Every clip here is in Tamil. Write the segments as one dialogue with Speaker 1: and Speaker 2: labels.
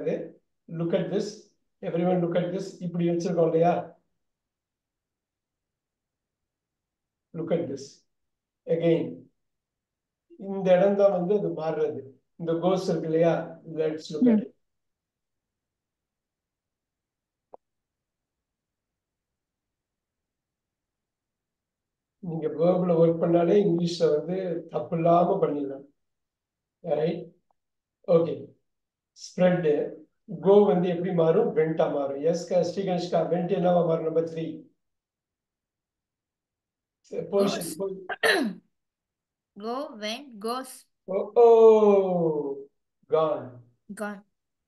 Speaker 1: கிடையாது look at this everyone look at this இப்படி வச்சிருக்கோம் இல்லையா லுக் அட் திஸ் அகெயின் இந்த இடம் தான் வந்து அது மாறுறது இந்த கோஸ் இருக்கு இல்லையா லெட்ஸ் லுக் அட் நீங்க வேர்ப்ல ஒர்க் பண்ணாலே இங்கிலீஷ்ல வந்து தப்பு இல்லாம பண்ணிடலாம் ரைட் ஓகே ஸ்ப்ரெட் கோ வந்து எப்படி மாறும் வெண்டா மாறும் எஸ் ஸ்ரீகன்ஷ்கா வெண்ட் என்னவா மாறும் number three position
Speaker 2: Go, went, goes,
Speaker 1: ஓ ஓ Khan
Speaker 2: gone.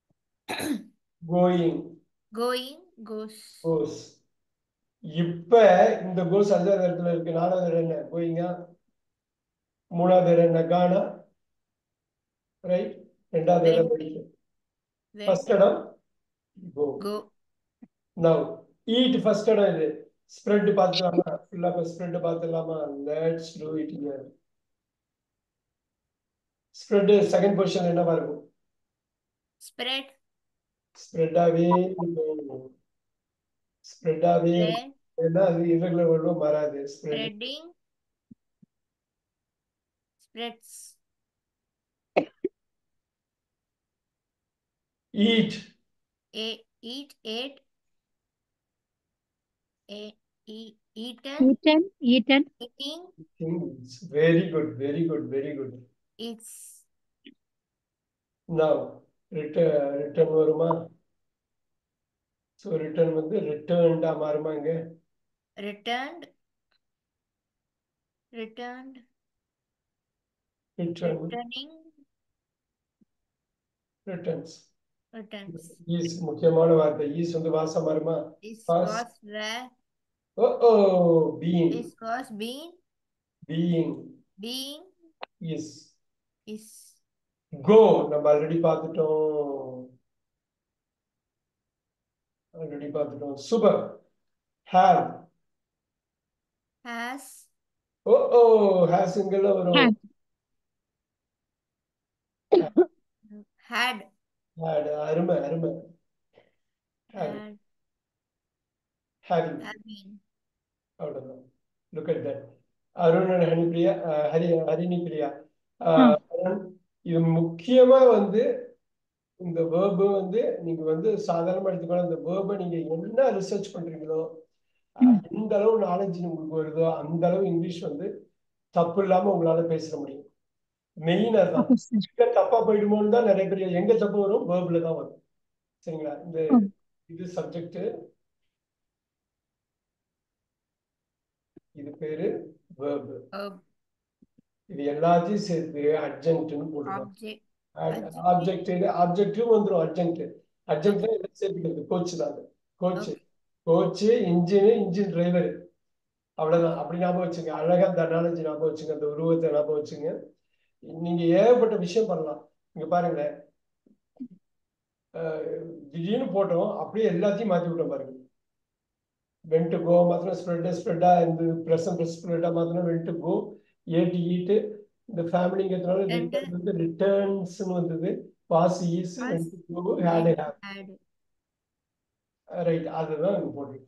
Speaker 1: Going
Speaker 2: Going, goes.
Speaker 1: கோஸ் இப்ப இந்த கோஸ் அஞ்சாவது இடத்துல இருக்கு நாலாவது இடம் என்ன கோயிங்கா மூணாவது இடம் என்ன கானா ரைட் ரெண்டாவது இடம் இருக்கு
Speaker 2: Went,
Speaker 1: ஃபர்ஸ்ட் இடம் go
Speaker 2: go.
Speaker 1: Now eat first இடம் இது ஸ்ப்ரெட் பார்த்துலாமா ஃபுல்லா இப்போ ஸ்ப்ரெட் பார்த்துலாமா let's do it here spread second position என்னவா இருக்கும்
Speaker 2: Spread,
Speaker 1: ஸ்ப்ரெட்டாவே இருக்கும் ஸ்ப்ரெட்டாவே
Speaker 2: spread,
Speaker 1: ஏன்னா அது irregular word மாறாது spread
Speaker 2: spreading, spreads.
Speaker 1: Eat
Speaker 2: A, eat, ate, a, e, eaten,
Speaker 3: Eaten, eaten,
Speaker 2: eating,
Speaker 1: very good very good very good
Speaker 2: eats.
Speaker 1: Now return return வருமா ஸோ ரிட்டர்ன் வந்து ரிட்டர்ன்டா மாறுமா இங்க
Speaker 2: Returned, returned,
Speaker 1: return
Speaker 2: returning,
Speaker 1: returns
Speaker 2: returns.
Speaker 1: Is முக்கியமான வார்த்தை ஈஸ் வந்து வாசம் மாறுமா
Speaker 2: Is,
Speaker 1: Was.
Speaker 2: was, were,
Speaker 1: O O being
Speaker 2: is, was, been,
Speaker 1: being
Speaker 2: being,
Speaker 1: is
Speaker 2: is.
Speaker 1: கோ நம்ம ஆல்ரெடி பார்த்துட்டோம் ஆல்ரெடி பார்த்துட்டோம் சூப்பர் ஹேவ்
Speaker 2: Has,
Speaker 1: ஓ ஓ ஹேஸ்ங்கெல்லாம் வரும்
Speaker 3: Had.
Speaker 2: had,
Speaker 1: Had. அருமை அருமை Had.
Speaker 2: had,
Speaker 1: having
Speaker 2: having.
Speaker 1: அவ்வளவுதான் look at that Arun and Haripriya ah, Hari Harini Priya ah, Arun, இது முக்கியமா வந்து இந்த வேர்பு வந்து நீங்க வந்து சாதாரணமா எடுத்துக்கணும் இந்த வேர்பை நீங்க என்ன ரிசர்ச் பண்றீங்களோ அஹ், எந்த அளவு நாலேஜ் உங்களுக்கு வருதோ அந்த அளவு இங்கிலீஷ் வந்து தப்பு இல்லாம உங்களால பேச முடியும் மெயின் அதுதான்
Speaker 3: Okay, sir.
Speaker 1: எங்க தப்பா போயிடுமோன்னு தான் நிறைய பேர் எங்க தப்பு வரும் வேர்ப்ல தான் வரும் சரிங்களா இந்த
Speaker 3: ம்.
Speaker 1: இது சப்ஜெக்ட் இது பேரு வேர்பு
Speaker 2: Verb,
Speaker 1: இது எல்லாத்தையும் சேர்த்து அர்ஜென்ட்னு போட்டுருக்கோம்
Speaker 2: object,
Speaker 1: ஆப்ஜெக்ட் ஆப்ஜெக்டும் வந்துடும் அர்ஜென்ட் அர்ஜென்ட் சேர்த்துக்கிறது கோச் தான் coach coach engine engine driver அவ்வளவுதான் அப்படி ஞாபகம் வச்சுங்க அழகா அந்த அனாலஜி ஞாபகம் வச்சுங்க அந்த உருவத்தை ஞாபகம் வச்சுங்க நீங்க ஏகப்பட்ட விஷயம் பண்ணலாம் இங்க பாருங்களேன் அஹ், திடீர்னு போட்டோம் அப்படியே எல்லாத்தையும் மாத்தி விட்டோம் பாருங்க வென் டு கோ மாத்திரம் ஸ்ப்ரெட் ஸ்ப்ரெட்டா இந்த ப்ரெசன்ட் ஸ்ப்ரெட்டா மாத்திரம் வென் டு கோ ஏட்டு ஈட்டு இந்த ஃபேமிலிங்கிறதுனால
Speaker 2: And-
Speaker 1: ரிட்டர்ன் வந்து ரிட்டர்ன்ஸ்னு வந்தது past is
Speaker 2: Was,
Speaker 1: went to go had have
Speaker 2: had.
Speaker 1: Right அதுதான் இங்க போட்டிருக்கு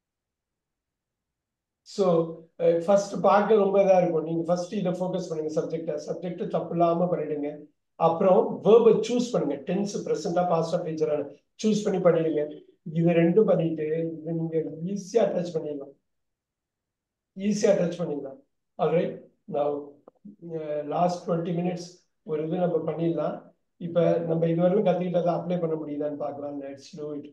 Speaker 1: ஸோ ஃபர்ஸ்ட் பார்க்க ரொம்ப இதா இருக்கும் நீங்க ஃபர்ஸ்ட் இதை ஃபோக்கஸ் பண்ணுங்க சப்ஜெக்டை சப்ஜெக்ட் தப்பு இல்லாம பண்ணிடுங்க அப்புறம் வேர்பை சூஸ் பண்ணுங்க டென்ஸ் ப்ரெசென்டா பாஸ்டா ஃபியூச்சரா சூஸ் பண்ணி பண்ணிடுங்க இது ரெண்டும் பண்ணிட்டு இதை நீங்க ஈஸியா அட்டாச் பண்ணிடலாம் ஈஸியா அட்டாச் பண்ணிடலாம் ஆல்ரைட் நான் லாஸ்ட் டுவெண்ட்டி மினிட்ஸ் ஒரு இது நம்ம பண்ணிடலாம் இப்ப நம்ம இதுவரைக்கும் கத்துக்கிட்டதை அப்ளை பண்ண முடியுதான்னு பார்க்கலாம் let's do it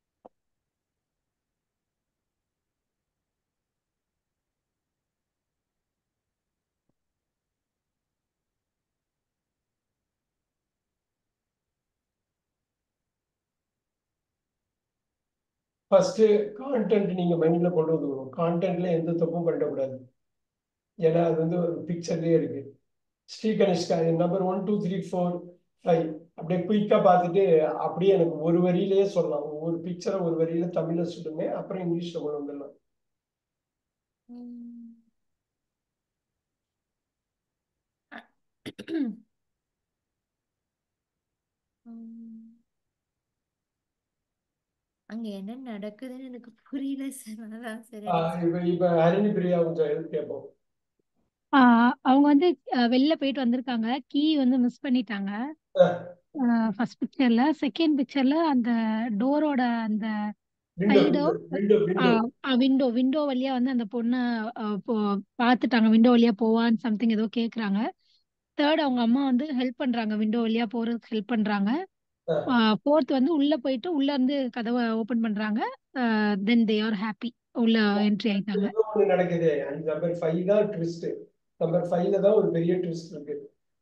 Speaker 1: first content நீங்க மைண்ட்ல கொண்டு வந்துக்கணும் கான்டென்ட்ல எந்த தப்பும் பண்ணக்கூடாது ஏன்னா அது வந்து ஒரு பிக்சர்லயே இருக்கு ஸ்ரீ கணேஷ்கா number one two three four five அப்படியே குயிக்கா பார்த்துட்டு அப்படியே எனக்கு ஒரு வரியிலேயே சொல்லலாம் ஒவ்வொரு பிக்சரை ஒரு வரியில தமிழ்ல சொல்லுங்க அப்புறம் இங்கிலீஷ்ல கொண்டு வந்துடலாம்
Speaker 2: Mm. Mm. அங்க என்ன நடக்குதுன்னு எனக்கு புரியல சார் அதான் சரி
Speaker 1: ஆஹ் இப்ப இப்ப ஹரிணி பிரியா கொஞ்சம் ஹெல்ப் கேட்போம்
Speaker 3: ஆஹ் அவங்க வந்து அஹ் வெளில போயிட்டு வந்திருக்காங்க கீ வந்து மிஸ் பண்ணிட்டாங்க ஃபர்ஸ்ட் பிக்சர்ல செகண்ட் பிக்சர்ல அந்த டோரோட அந்த
Speaker 1: விண்டோ
Speaker 3: சைடோ
Speaker 1: விண்டோ விண்டோ
Speaker 3: விண்டோ விண்டோ வழியா வந்து அந்த பொண்ணை அஹ், போ- பார்த்துட்டாங்க விண்டோ வழியா போவான்னு சம்திங் ஏதோ கேக்குறாங்க தேர்ட் அவங்க அம்மா வந்து ஹெல்ப் பண்றாங்க விண்டோ வழியா போறதுக்கு ஹெல்ப் பண்றாங்க ஃபோர்த் வந்து உள்ள போயிட்டு உள்ள இருந்து கதவை ஓபன் பண்றாங்க தென் தே ஆர் ஹாப்பி உள்ள என்ட்ரி ஆயிட்டாங்க
Speaker 1: ஏதோ ஒண்ணு நடக்குது அந்த நம்பர் ஃபைவ் தான் ட்விஸ்ட் நம்பர் ஃபைவ்ல தான் ஒரு பெரிய ட்விஸ்ட் இருக்கு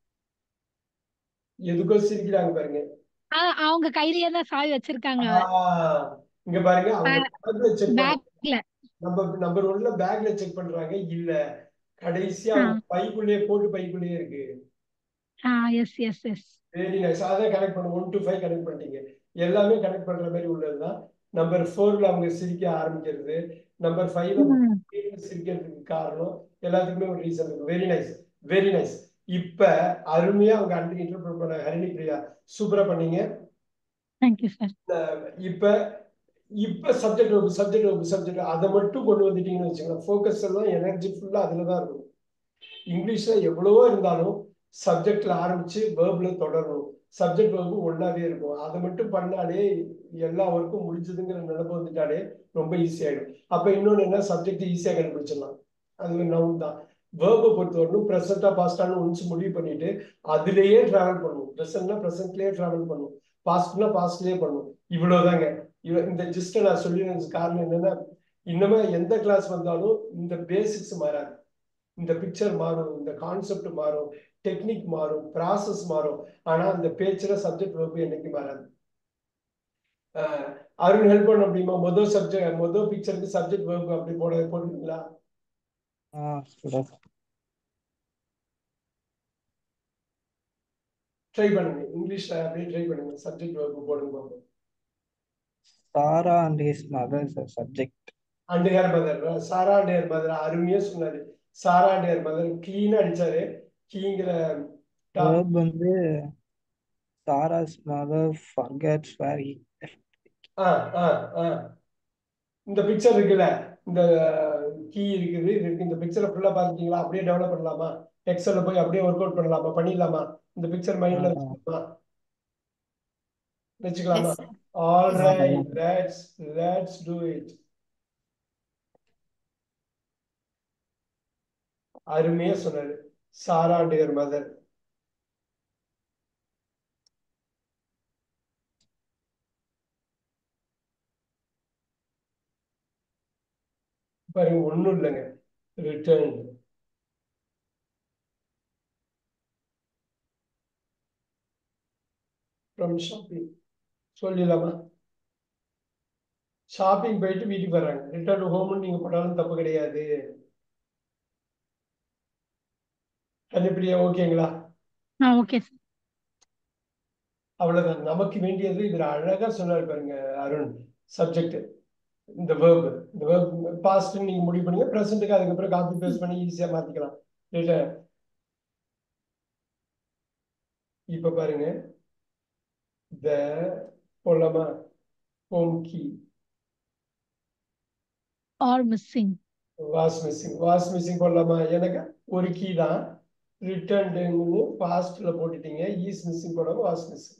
Speaker 1: எதுக்கோ சிரிக்கிறாங்க பாருங்க
Speaker 3: ஆஹ் அவங்க கையிலேயே தான் சாவி வச்சிருக்காங்க
Speaker 1: ஆஹ் இங்க பாருங்க அவங்க பேக்ல செக்
Speaker 3: பேக்ல
Speaker 1: நம்ம நம்பர் ஒன்ல பேக்ல செக் பண்றாங்க இல்ல கடைசியா அவங்க பைக்குள்ளேயே போட்டு பைக்குள்ளேயே இருக்கு
Speaker 3: ah yes yes yes
Speaker 1: very nice அதான் கனெக்ட் பண்ண ஒன் டு ஃபைவ் கனெக்ட் பண்ணிட்டீங்க எல்லாமே கனெக்ட் பண்ற மாதிரி உள்ளதுதான் நம்பர் ஃபோர்ல அவங்க சிரிக்க ஆரம்பிக்கிறது நம்பர் ஃபைவ்ல சிரிக்கிறதுக்கு காரணம் எல்லாத்துக்குமே ஒரு ரீசன் இருக்கு வெரி நைஸ் வெரி நைஸ் இப்ப அருமையா அவங்க அண்ட் இன்டர்பிரட் பண்ண ஹரிணி பிரியா சூப்பரா பண்ணீங்க
Speaker 3: தேங்க்யூ சார்
Speaker 1: இப்ப இப்ப சப்ஜெக்ட் வகுப்பு சப்ஜெக்ட் வகுப்பு சப்ஜெக்ட் அதை மட்டும் கொண்டு வந்துட்டீங்கன்னு வச்சுக்கோங்களேன் ஃபோக்கஸ் எல்லாம் எனர்ஜி ஃபுல்லா அதுல தான் இருக்கும் இங்கிலீஷ்ல எவ்வளவோ இருந்தாலும் சப்ஜெக்ட்ல ஆரம்பிச்சு வேர்ப்ல தொடரணும் சப்ஜெக்ட் வகுப்பு ஒன்னாவே இருக்கும் அதை மட்டும் பண்ணாலே எல்லா ஒர்க்கும் முடிஞ்சதுங்கிற நினைப்பு வந்துட்டாலே ரொம்ப ஈஸியாயிடும் அப்ப இன்னொன்னு என்ன சப்ஜெக்ட் ஈஸியா கண்டுபிடிச்சிடலாம் அது ஒரு நவுன் தான் வேர்பை பொறுத்தவரைக்கும் ப்ரெசென்டா பாஸ்டான்னு ஒன்ஸ் முடிவு பண்ணிட்டு அதுலயே டிராவல் பண்ணும் ப்ரெசென்ட்னா ப்ரெசென்ட்லயே டிராவல் பண்ணும் பாஸ்ட்னா பாஸ்ட்லயே பண்ணும் இவ்வளவுதாங்க இவ இந்த ஜிஸ்ட நான் சொல்லிடுறது காரணம் என்னன்னா இன்னமே எந்த கிளாஸ் வந்தாலும் இந்த பேசிக்ஸ் மாறாது இந்த பிக்சர் மாறும் இந்த கான்செப்ட் மாறும் டெக்னிக் மாறும் ப்ராசஸ் மாறும் ஆனா அந்த பேச்சுல சப்ஜெக்ட் வகுப்பு என்னைக்கு மாறாது அஹ் அருண் ஹெல்ப் பண்ண முடியுமா மொதல் சப்ஜெக்ட் மொதல் பிக்சருக்கு சப்ஜெக்ட் வகுப்பு அப்படி போட போடுவீங்களா
Speaker 4: ஆ சுடர்
Speaker 1: ட்ரை பண்ணுங்க இங்கிலீஷ்ல அப்படியே ட்ரை பண்ணுங்க சப்ஜெக்ட் வகுப்பு போடுங்க பார்ப்போம்
Speaker 4: Sara and his mother's subject
Speaker 1: and her mother Sara and her mother அருமையா சொன்னாரு சாரா அண்ட் ஹேர் மதர் கிளீனா அடிச்சாரு கீங்கிற
Speaker 4: verb வந்து Sara's mother forgets where he
Speaker 1: ah ah ah இந்த பிக்சர் இருக்குல்ல இந்த கீ இருக்குது இது இருக்கு இந்த பிக்சரை ஃபுல்லா பாத்துட்டீங்களா அப்படியே டெவலப் பண்ணலாமா எக்ஸல்ல போய் அப்படியே ஒர்க் அவுட் பண்ணலாமா பண்ணிடலாமா இந்த பிக்சர் மைண்ட்ல
Speaker 4: ஆ.
Speaker 1: வச்சுக்கலாமா வச்சுக்கலாமா
Speaker 2: Yes, sir.
Speaker 1: All
Speaker 4: Yes, sir.
Speaker 1: Right let's let's do it அருமையா சொன்னாரு சாரா டியர் மதர் பாருங்க ஒண்ணும் இல்லைங்க ரிட்டர்ன் ஃப்ரம் ஷாப்பிங் சொல்லிடலாமா ஷாப்பிங் போயிட்டு வீட்டுக்கு வர்றாங்க ரிட்டர்ன் ஹோம்னு நீங்க போட்டாலும் தப்பு கிடையாது கண்டுபிடியா ஓகேங்களா
Speaker 3: ஆ ஓகே சார்
Speaker 1: அவ்வளவுதான் நமக்கு வேண்டியது இதுல அழகா சொன்னாரு பாருங்க அருண் சப்ஜெக்ட் இந்த வேர்ப் இந்த வேர்ப் பாஸ்ட் நீங்க முடிவு பண்ணுங்க ப்ரெசென்ட்டுக்கு அதுக்கப்புறம் காப்பி பேஸ்ட் பண்ணி ஈஸியா மாத்திக்கலாம் ரைட்டா இப்ப பாருங்க த போலாமா home key
Speaker 3: are missing
Speaker 1: was missing was missing போடலாமா எனக்கு ஒரு கீ தான் ரிட்டர்ன் பாஸ்ட்ல போட்டுட்டீங்க ஈஸ் மிஸ்ஸிங் போடாம வாஸ் மிஸ்ஸிங்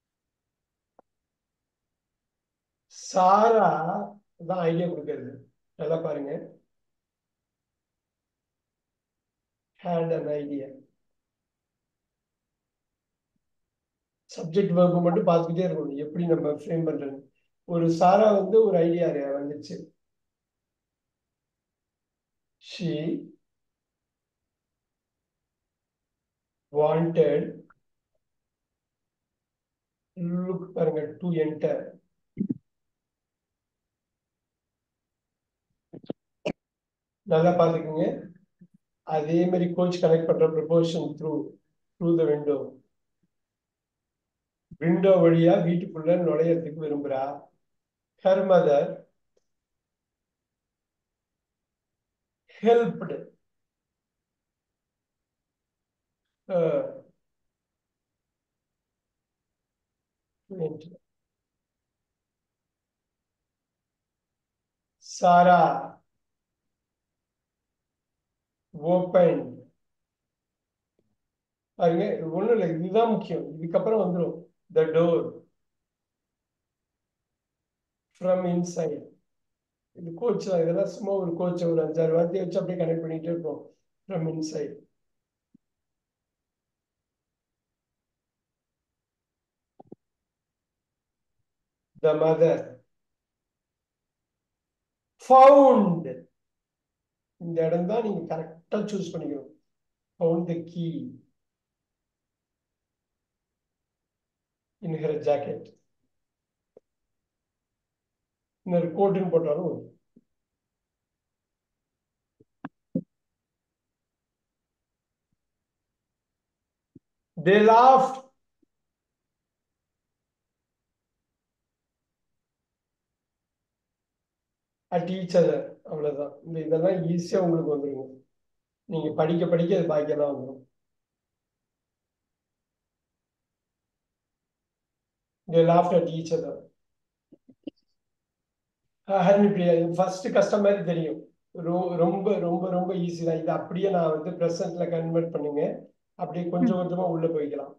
Speaker 1: சாரா தான் ஐடியா கொடுக்கறது நல்லா பாருங்க ஹேட் அன் ஐடியா சப்ஜெக்ட் வகுப்பு மட்டும் பார்த்துக்கிட்டே இருக்கணும் எப்படி நம்ம ஃப்ரேம் பண்றது ஒரு சாரா வந்து ஒரு ஐடியா வந்துச்சு she wanted look பாருங்க to enter நல்லா பாத்துக்கோங்க அதே மாதிரி கோச் கனெக்ட் பண்ற preposition through through the window window வழியா வீட்டுக்குள்ள நுழையறதுக்கு விரும்புறா her mother helped Sara open பாருங்க இது ஒண்ணும் இல்லை இதுதான் முக்கியம் இதுக்கப்புறம் வந்துடும் த டோர் ஃப்ரம் இன்சைட் இது கோச் தான் இதெல்லாம் சும்மா ஒரு கோச் ஒரு அஞ்சாறு வார்த்தையை வச்சு அப்படியே கனெக்ட் பண்ணிட்டே இருப்போம் from inside the mother found இந்த இடம் தான் நீங்க கரெக்டா சூஸ் பண்ணிக்கணும் found the key in her jacket இந்த கோட்டுன்னு போட்டாலும் they laughed at each other அவ்வளவுதான் இந்த இதெல்லாம் ஈஸியா உங்களுக்கு வந்துருங்க நீங்க படிக்க படிக்க அது பாக்கியெல்லாம் வந்துடும் they laughed at each other ஹரிணிப்ரியா இது ஃபர்ஸ்ட் கஷ்டம் மாதிரி தெரியும் ரொ- ரொம்ப ரொம்ப ரொம்ப ஈஸி தான் இது அப்படியே நான் வந்து ப்ரெசன்ட்ல கன்வெர்ட் பண்ணுங்க அப்படியே கொஞ்சம் கொஞ்சமா உள்ள போய்க்கலாம்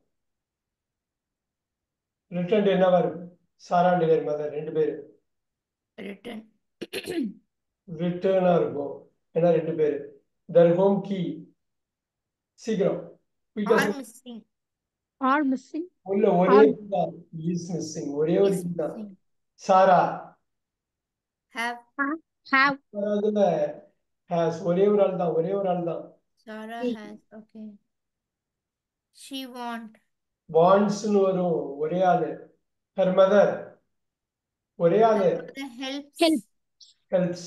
Speaker 1: ரிட்டர்ன் என்னவா இருக்கும் சாரா டெலிவரி மதர் ரெண்டு பேரு
Speaker 2: ரிட்டன்
Speaker 1: ரிட்டர்னா இருக்கும் ஏன்னா ரெண்டு பேரு தர் ஹோம் கீ சீக்கிரம் குயிக்கா
Speaker 2: ஆர் மிஸ்ஸிங்
Speaker 3: ஆர் மிஸ்ஸிங்
Speaker 1: உள்ள ஒரே
Speaker 3: ஆர்
Speaker 1: key தான் இஸ் மிஸ்ஸிங் ஒரே ஒரு
Speaker 2: இஸ்
Speaker 1: key தான்
Speaker 2: மிஸ்ஸிங்
Speaker 1: சாரா
Speaker 2: ஹேவ்
Speaker 3: ஹாவ்
Speaker 1: அதுல has ஒரே ஒரு ஆள் தான் ஒரே ஒரு ஆள் தான்
Speaker 2: Sara has okay she want
Speaker 1: வாண்ட்ஸ்னு வரும் ஒரே ஆளு ஹர் மதர் ஒரே ஆளு
Speaker 2: ஹெல்ப்ஸ்
Speaker 3: ஹெல்ப்
Speaker 1: ஹெல்ப்ஸ்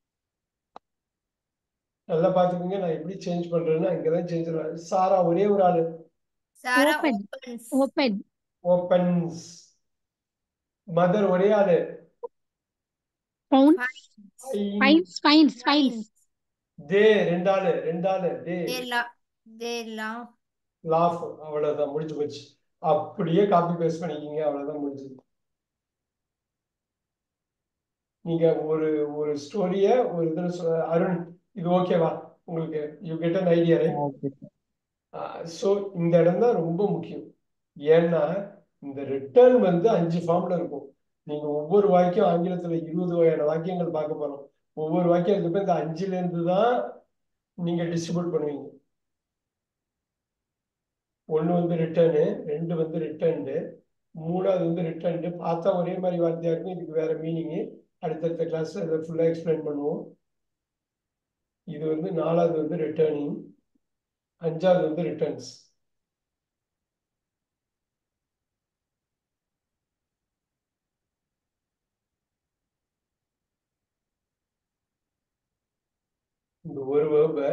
Speaker 1: நல்லா பாத்துக்கோங்க நான் எப்படி சேஞ்ச் பண்றேன்னா இங்கதான் சேஞ்ச் பண்ணுவேன் சாரா ஒரே ஒரு ஆளு
Speaker 2: Sara
Speaker 3: open
Speaker 2: opens
Speaker 3: open
Speaker 1: opens mother ஒரே ஆளு
Speaker 3: found
Speaker 2: finds
Speaker 3: finds finds finds
Speaker 2: finds
Speaker 1: they ரெண்டு ஆளு ரெண்டு ஆளு தே
Speaker 2: தே லா தே லா
Speaker 1: லாஃப் அவ்வளவுதான் முடிஞ்சு போச்சு அப்படியே காப்பி பேஸ்ட் பண்ணிக்கிங்க அவ்வளவுதான் முடிஞ்சது நீங்க ஒரு ஒரு ஸ்டோரிய ஒரு இதுல சொ- அருண் இது ஓகேவா உங்களுக்கு you get an idea right
Speaker 4: okay
Speaker 1: so இந்த இடம் தான் ரொம்ப முக்கியம் ஏன்னா இந்த ரிட்டர்ன் வந்து அஞ்சு ஃபார்ம்ல இருக்கும் நீங்க ஒவ்வொரு வாக்கியம் ஆங்கிலத்துல இருபது வகையான வாக்கியங்கள் பார்க்க போறோம் ஒவ்வொரு வாக்கியத்துக்கும் இந்த அஞ்சுல இருந்து தான் நீங்க டிஸ்ட்ரிபியூட் பண்ணுவீங்க ஒண்ணு வந்து ரிட்டர்னு ரெண்டு வந்து ரிட்டர்ன்டு மூணாவது வந்து ரிட்டர்ன்டு பார்த்தா ஒரே மாதிரி வார்த்தையா இருக்கும் இதுக்கு வேற மீனிங்கு அடுத்தடுத்த கிளாஸ்ல இதை ஃபுல்லா எக்ஸ்பிளைன் பண்ணுவோம் இது வந்து நாலாவது வந்து ரிட்டர்னிங் அஞ்சாவது வந்து ரிட்டர்ன்ஸ் இந்த ஒரு வேர்பை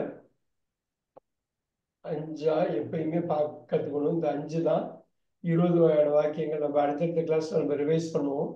Speaker 1: அஞ்சா எப்பயுமே பா கத்துக்கணும் இந்த அஞ்சு தான் இருபது வகையான வாக்கியங்கள் நம்ம அடுத்தடுத்த கிளாஸ்ல நம்ம ரிவைஸ் பண்ணுவோம்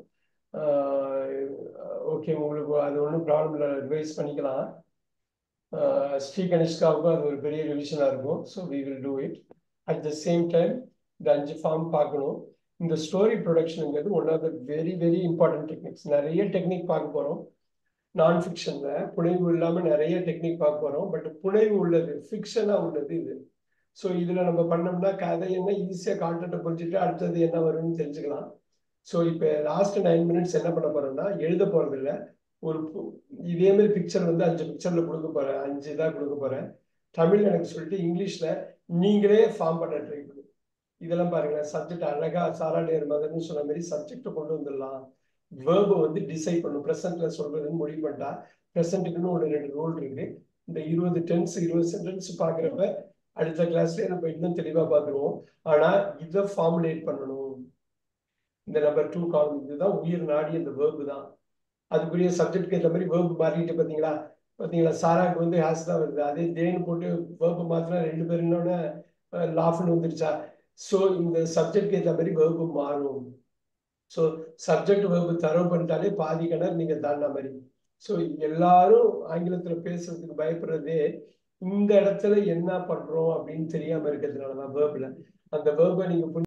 Speaker 1: ஓகே உங்களுக்கு அது ஒன்றும் ப்ராப்ளம் இல்லை ரிவைஸ் பண்ணிக்கலாம் ஆஹ் ஸ்ரீ கனிஷ்காவுக்கும் அது ஒரு பெரிய ரிவிஷனாக இருக்கும் so we will do it at the same time இந்த அஞ்சு ஃபார்ம் பார்க்கணும் இந்த ஸ்டோரி ப்ரொடக்ஷனுங்கிறது one of the very very important techniques நிறைய டெக்னிக் பார்க்க போகிறோம் நான் ஃபிக்ஷன்ல புனைவு இல்லாம நிறைய டெக்னிக் பார்க்க போறோம் பட் புனைவு உள்ளது ஃபிக்ஷனா உள்ளது இது ஸோ இதுல நம்ம பண்ணோம்னா கதை என்ன ஈஸியா கான்டென்ட்டை புரிஞ்சுட்டு அடுத்தது என்ன வரும்னு தெரிஞ்சுக்கலாம் ஸோ இப்போ லாஸ்ட் நைன் மினிட்ஸ் என்ன பண்ண போறோம்னா எழுத போறது இல்ல ஒரு பு- இதே மாதிரி பிக்சர் வந்து அஞ்சு பிக்சர்ல கொடுக்க போறேன் அஞ்சு தான் கொடுக்க போறேன் தமிழ் எனக்கு சொல்லிட்டு இங்கிலீஷ்ல நீங்களே ஃபார்ம் பண்ண ட்ரை பண்ணுங்க இதெல்லாம் பாருங்களேன் சப்ஜெக்ட் அழகா சாரா நேர் மதன்னு சொன்ன மாதிரி சப்ஜெக்ட் கொண்டு வந்துடலாம் வேர்பை வந்து டிசைட் பண்ணும் ப்ரெசென்ட்ல சொல்றதுன்னு முடிவு பண்ணிட்டா ப்ரெசென்ட்டுக்குன்னு ஒரு ரெண்டு ரோல் இருக்கு இந்த இருபது டென்ஸ் இருபது சென்டென்ஸ் பாக்குறப்ப அடுத்த கிளாஸ்லயே நம்ம இன்னும் தெளிவா பார்த்துருவோம் ஆனா இதை ஃபார்முலேட் பண்ணணும் இந்த நம்பர் டூ காலம் இதுதான் உயிர் நாடி அந்த வேர்பு தான் அதுக்குரிய சப்ஜெக்ட்க்கு ஏற்ற மாதிரி வேர்பு மாறிட்டு பாத்தீங்களா பாத்தீங்களா சாராக்கு வந்து ஹேஸ் தான் வருது அதே தேன் போட்டு வேர்பு மாத்தினா ரெண்டு பேருன்னொன்னே லாஃப்னு வந்துருச்சா ஸோ இந்த சப்ஜெக்ட்க்கு ஏற்ற மாதிரி வேர்பு மாறும் ஸோ சப்ஜெக்ட் வேர்பு தரவு பண்ணிட்டாலே பாதி கிணறு நீங்க தாண்டின மாதிரி ஸோ எல்லாரும் ஆங்கிலத்துல பேசுறதுக்கு பயப்படுறதே இந்த இடத்துல என்ன பண்றோம் அப்படின்னு தெரியாம இருக்கிறதுனால தான் வேர்பில் அந்த வேர்பை நீங்க புரிஞ்சு